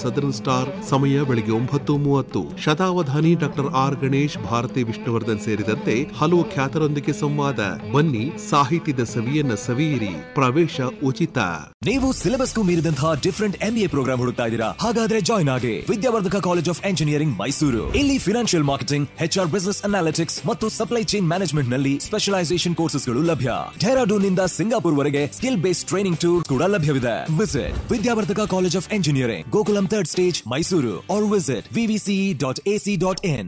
southern star ಸಮಯ ಬೆಳಗ್ಗೆ ಒಂಬತ್ತು ಮೂವತ್ತು ಶತಾವಧಾನಿ ಡಾಕ್ಟರ್ ಆರ್ ಗಣೇಶ್ ಭಾರತಿ ವಿಷ್ಣುವರ್ಧನ್ ಸೇರಿದಂತೆ ಹಲವು ಖ್ಯಾತರೊಂದಿಗೆ ಸಂವಾದ ಬನ್ನಿ ಸಾಹಿತ್ಯದ ಸವಿಯನ್ನ ಸವಿಯಿರಿ ಪ್ರವೇಶ ಉಚಿತ ನೀವು ಸಿಲೆಬಸ್ಗೂ ಮೀರಿದಂತಹ ಡಿಫರೆಂಟ್ ಎಂಬಿಎ ಪ್ರೋಗ್ರಾಮ್ ಹುಡುಕ್ತಾ ಇದ್ದೀರಾ ಹಾಗಾದ್ರೆ ಜಾಯ್ನ್ ಆಗಿ Vidyavardhaka college of engineering Mysuru ಇಲ್ಲಿ financial marketing HR business analytics ಮತ್ತು ಸಪ್ಲೈ ಚೈನ್ ಮ್ಯಾನೇಜ್ಮೆಂಟ್ ನಲ್ಲಿ ಸ್ಪೆಷಲೈಸೇಷನ್ ಕೋರ್ಸಸ್ಗಳು ಲಭ್ಯ ಡೆಹರಾಡೂನ್ ನಿಂದ ಸಿಂಗಾಪುರ್ ವರೆಗೆ ಸ್ಕಿಲ್ ಬೇಸ್ಡ್ ಟ್ರೈನಿಂಗ್ ಟೂರ್ ಕೂಡ ಲಭ್ಯವಿದೆ visit Vidyavardhaka college of engineering Gokulam third stage Mysuru or visit VVCE dot AC dot in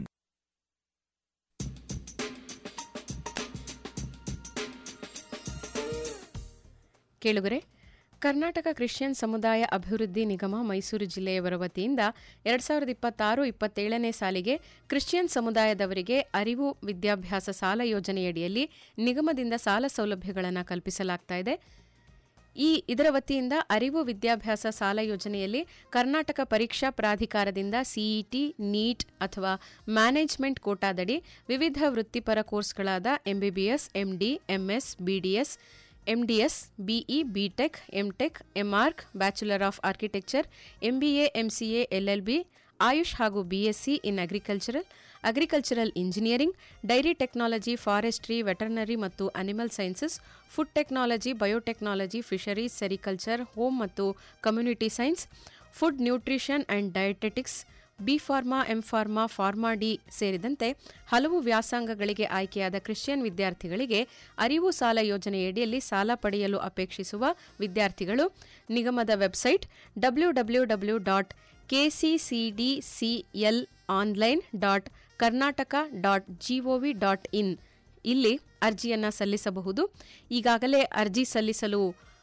ಕೇಳುಗರೆ ಕರ್ನಾಟಕ ಕ್ರಿಶ್ಚಿಯನ್ ಸಮುದಾಯ ಅಭಿವೃದ್ಧಿ ನಿಗಮ ಮೈಸೂರು ಜಿಲ್ಲೆಯವರ ವತಿಯಿಂದ ಎರಡ್ ಸಾವಿರದ ಇಪ್ಪತ್ತಾರು ಇಪ್ಪತ್ತೇಳನೇ ಸಾಲಿಗೆ ಕ್ರಿಶ್ಚಿಯನ್ ಸಮುದಾಯದವರಿಗೆ ಅರಿವು ವಿದ್ಯಾಭ್ಯಾಸ ಸಾಲ ಯೋಜನೆಯಡಿಯಲ್ಲಿ ನಿಗಮದಿಂದ ಸಾಲ ಸೌಲಭ್ಯಗಳನ್ನು ಕಲ್ಪಿಸಲಾಗ್ತಾ ಇದೆ ಈ ಇದರ ವತಿಯಿಂದ ಅರಿವು ವಿದ್ಯಾಭ್ಯಾಸ ಸಾಲ ಯೋಜನೆಯಲ್ಲಿ ಕರ್ನಾಟಕ ಪರೀಕ್ಷಾ ಪ್ರಾಧಿಕಾರದಿಂದ ಸಿಇಟಿ ನೀಟ್ ಅಥವಾ ಮ್ಯಾನೇಜ್ಮೆಂಟ್ ಕೋಟಾದಡಿ ವಿವಿಧ ವೃತ್ತಿಪರ ಕೋರ್ಸ್ಗಳಾದ MBBS MD MS BDS MDS BE BTech MTech MArch bachelor of architecture MBA MCA LLB Ayush ಹಾಗೂ BSc in agricultural agricultural engineering dairy technology forestry veterinary ಮತ್ತು animal sciences food technology biotechnology fisheries sericulture home ಮತ್ತು community science food nutrition and dietetics B pharma M pharma pharma D ಸೇರಿದಂತೆ ಹಲವು ವ್ಯಾಸಂಗಗಳಿಗೆ ಆಯ್ಕೆಯಾದ Christian ವಿದ್ಯಾರ್ಥಿಗಳಿಗೆ ಅರಿವು ಸಾಲ ಯೋಜನೆಯಡಿಯಲ್ಲಿ ಸಾಲ ಪಡೆಯಲು ಅಪೇಕ್ಷಿಸುವ ವಿದ್ಯಾರ್ಥಿಗಳು ನಿಗಮದ website W W W dot KCCDCL online dot Karnataka dot GOV dot in ಇಲ್ಲಿ ಅರ್ಜಿಯನ್ನು ಸಲ್ಲಿಸಬಹುದು ಈಗಾಗಲೇ ಅರ್ಜಿ ಸಲ್ಲಿಸಲು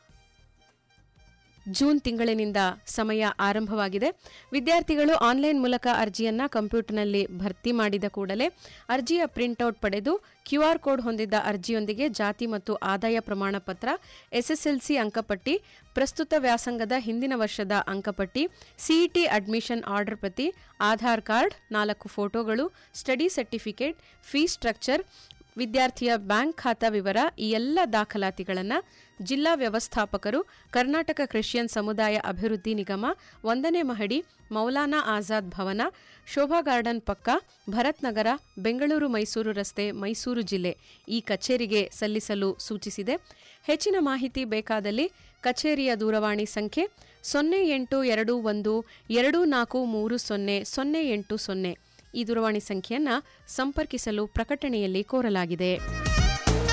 ಜೂನ್ ತಿಂಗಳಿನಿಂದ ಸಮಯ ಆರಂಭವಾಗಿದೆ ವಿದ್ಯಾರ್ಥಿಗಳು ಆನ್ಲೈನ್ ಮೂಲಕ ಅರ್ಜಿಯನ್ನ ಕಂಪ್ಯೂಟರ್ನಲ್ಲಿ ಭರ್ತಿ ಮಾಡಿದ ಕೂಡಲೇ ಅರ್ಜಿಯ ಪ್ರಿಂಟ್ಔಟ್ ಪಡೆದು ಕ್ಯೂಆರ್ ಕೋಡ್ ಹೊಂದಿದ್ದ ಅರ್ಜಿಯೊಂದಿಗೆ ಜಾತಿ ಮತ್ತು ಆದಾಯ ಪ್ರಮಾಣ ಪತ್ರ ಎಸ್ಎಸ್ಎಲ್ಸಿ ಅಂಕಪಟ್ಟಿ ಪ್ರಸ್ತುತ ವ್ಯಾಸಂಗದ ಹಿಂದಿನ ವರ್ಷದ ಅಂಕಪಟ್ಟಿ ಸಿಇಟಿ ಅಡ್ಮಿಷನ್ ಆರ್ಡರ್ ಪ್ರತಿ ಆಧಾರ್ ಕಾರ್ಡ್ ನಾಲ್ಕು ಫೋಟೋಗಳು ಸ್ಟಡಿ ಸರ್ಟಿಫಿಕೇಟ್ ಫೀ ಸ್ಟ್ರಕ್ಚರ್ ವಿದ್ಯಾರ್ಥಿಯ ಬ್ಯಾಂಕ್ ಖಾತಾ ವಿವರ ಈ ಎಲ್ಲ ದಾಖಲಾತಿಗಳನ್ನು ಜಿಲ್ಲಾ ವ್ಯವಸ್ಥಾಪಕರು ಕರ್ನಾಟಕ ಕ್ರಿಶ್ಚಿಯನ್ ಸಮುದಾಯ ಅಭಿವೃದ್ಧಿ ನಿಗಮ ಒಂದನೇ ಮಹಡಿ ಮೌಲಾನಾ ಆಜಾದ್ ಭವನ ಶೋಭಾ ಗಾರ್ಡನ್ ಪಕ್ಕ ಭರತ್ ನಗರ ಬೆಂಗಳೂರು ಮೈಸೂರು ರಸ್ತೆ ಮೈಸೂರು ಜಿಲ್ಲೆ ಈ ಕಚೇರಿಗೆ ಸಲ್ಲಿಸಲು ಸೂಚಿಸಿದೆ ಹೆಚ್ಚಿನ ಮಾಹಿತಿ ಬೇಕಾದಲ್ಲಿ ಕಚೇರಿಯ ದೂರವಾಣಿ ಸಂಖ್ಯೆ ಸೊನ್ನೆ ಎಂಟು ಎರಡು ಒಂದು ಎರಡು ನಾಲ್ಕು ಮೂರು ಸೊನ್ನೆ ಸೊನ್ನೆ ಎಂಟು ಸೊನ್ನೆ ಈ ದೂರವಾಣಿ ಸಂಖ್ಯೆಯನ್ನು ಸಂಪರ್ಕಿಸಲು ಪ್ರಕಟಣೆಯಲ್ಲಿ ಕೋರಲಾಗಿದೆ